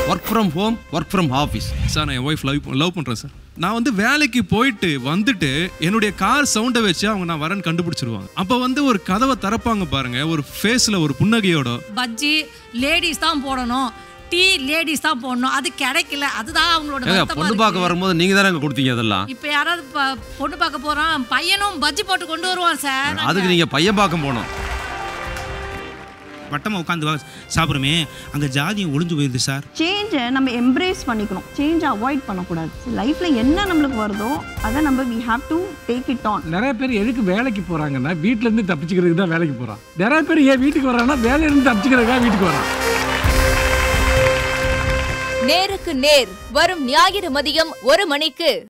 Work from home work from office sir நான் என் wife love love பண்ணுறேன் sir நான் வந்து வேலைக்கு போயிட்டு வந்துட்டு என்னுடைய கார் சவுண்டை வச்சு அவங்க நான் வரேன்னு கண்டுபிடிச்சிருவாங்க அப்போ வந்து ஒரு கதவை திறப்பாங்க பாருங்க ஒரு ஃபேஸில் ஒரு புன்னகையோட பஜ்ஜி லேடிஸ் தான் போடணும் டீ லேடிஸ் தான் போடணும் அது கிடைக்கல அதுதான் அவங்களோட ஏங்க வருத்தமா பொண்ணு இருக்கு. பார்க்க வரும்போது நீங்கள் தானே கொடுத்தீங்க அதெல்லாம் இப்ப யாராவது ப- பொண்ணு பார்க்க போறான் பையனும் பஜ்ஜி போட்டு கொண்டு வருவான் சார் அதுக்கு நீங்கள் பையன் பார்க்க போகணும் வட்டமாக உட்காந்து சாப்பிட்றோமே அங்கே ஜாதியம் ஒளிஞ்சு போயிருது சார் சேஞ்சை நம்ம எம்ப்ரேஸ் பண்ணிக்கணும் சேஞ்சை அவாய்ட் பண்ணக்கூடாது லைஃப்பில் என்ன நம்மளுக்கு வருதோ அதை நம்ம we have to take it on நிறைய பேர் எதுக்கு வேலைக்கு போறாங்கன்னா வீட்ல இருந்து தப்பிச்சுக்கிறதுக்கு தான் வேலைக்கு போறான் நிறைய பேர் ஏன் வீட்டுக்கு வராங்கன்னா வேலையில இருந்து தப்பிச்சுக்கிறதுக்காக வீட்டுக்கு வரான் நேருக்கு நேர் வரும் ஞாயிறு மதியம் ஒரு மணிக்கு